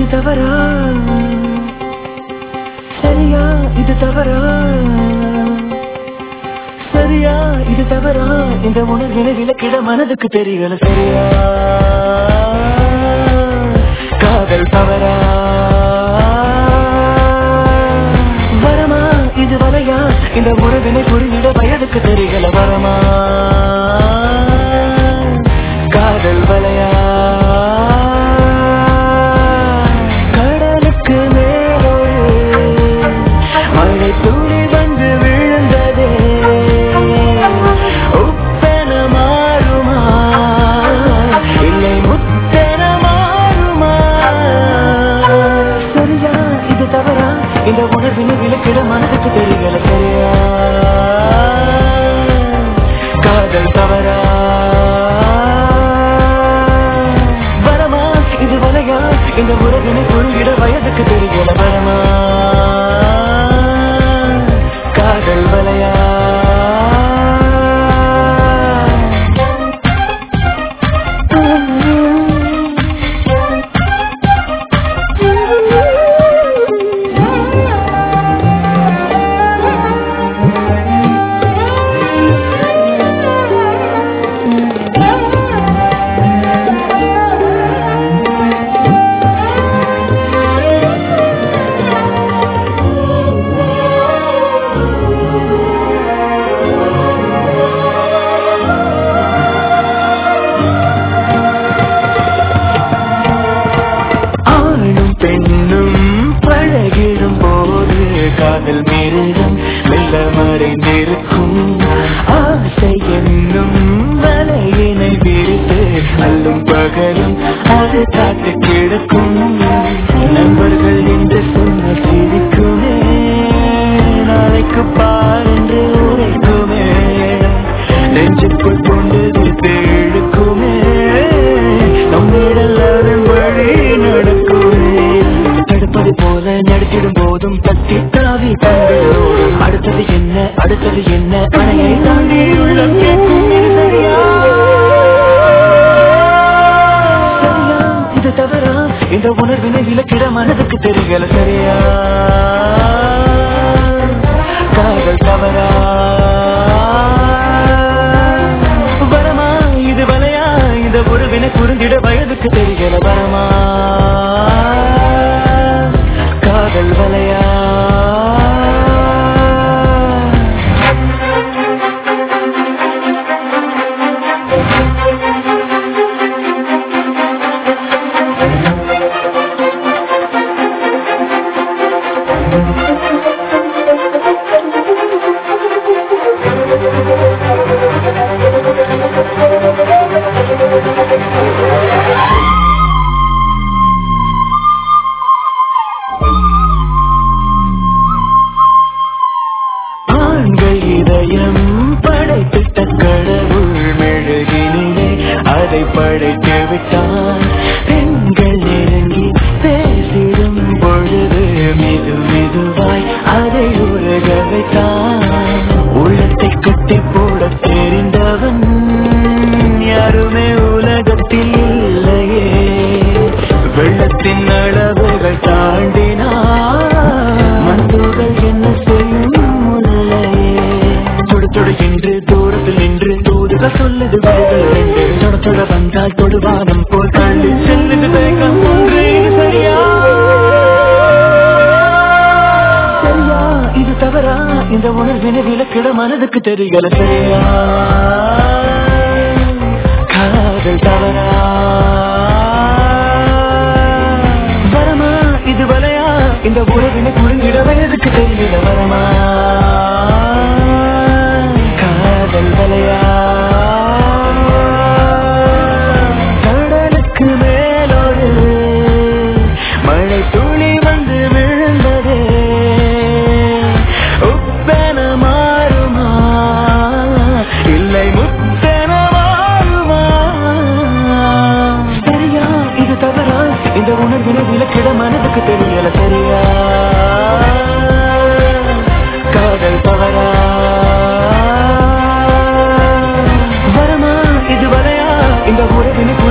தவறா சரியா இது தவறா சரியா இது தவறா இந்த உணர்வினை விளக்கிட மனதுக்கு தெரியல சரியா காதல் தவறா வரமா இது வலையா இந்த உறவினை புரிந்திட வயதுக்கு தெரியல வரமா காதல் வலையா கடலுக்கு மேலோடு மழை துளி வந்து விழுந்ததே உப்பென மாறுமா இல்லை முத்தென மாறுமா சரியா இது தவறா இந்த உணர்வினை விளக்கிட மனதுக்கு தெரியல சரியா காதல் தவறா வரமா இது வலையா இந்த உறவினை புரிகிட வயதுக்கு தெரியல வரமா காதல் வலையா ஆணும் பெண்ணும் பழகிடும் போது காதல் மிருகம் மெல்ல மறைந்திருக்கும் ஆசை என்னும் வலையினை விரித்து அல்லும் பகலும் அது காத்து கிடக்கும் நண்பர்கள் என்று சொன்ன சிரிக்குமே நாளைக்கு பார் என்று உரைக்குமே நெஞ்சுக்குள் கொண்டு தேழுக்குமே நம்மிடல் அதன் வழி நடக்குமே தடுப்பது போல நடத்திடும் போதும் தட்டி தாவி தந்தோடும் அடுத்தது என்ன அடுத்தது என்ன அணையை தாண்டி உள்ளம் கேட்கும் இது சரியா சரியா இது தவறா இந்த உணர்வினை விளக்கிட மனதுக்கு தெரியல சரியா காதல் தவறா வரமா இது வலையா இந்த உறவினை புரிந்திட வயதுக்கு தெரியல வரமா காதல் வலையா ஆண்கள் இதயம் படைத்திட்ட கடவுள் மெழுகினிலே அதை படைத்து விட்டான் பெண்கள் நெருங்கி பேசிடும் பொழுது மெது மெதுவாய் அதை உலக வைத்தான் உள்ளத்தை கட்டி போட தெரிந்தவன் யாருமே உலகத்தில் இல்லையே வெள்ளத்தின் அளவுகள் தாண்டினான் மண்டுகள் என்ன செய்யும் முல்லையே தொடு தொடு என்று தூரத்தில் நின்று தூதுகள் சொல்லுது விடுதல் என்று தொட தொட வந்தால் தொடுவானம் போல் தள்ளி செல்லுது வேகம் ஒன்று இது சரியா சரியா இது தவறா இந்த உணர்வினை விளக்கிட மனதுக்கு தெரியல சரியா காதல் தவறா வரமா இது வலையா இந்த உறவினை புரிந்திட வயதுக்கு தெரியல வரமா காதல் வலையா கடலுக்கு மேலோடு மழை துளி வந்து விழுந்ததே உப்பென மாறுமா இல்லை முத்தென மாறுமா சரியா இது தவறா இந்த உணர்வினை விளக்கிட மனதுக்கு தெரியல சரியா காதல் தவறா வரமா இது வரையா இந்த உறவினை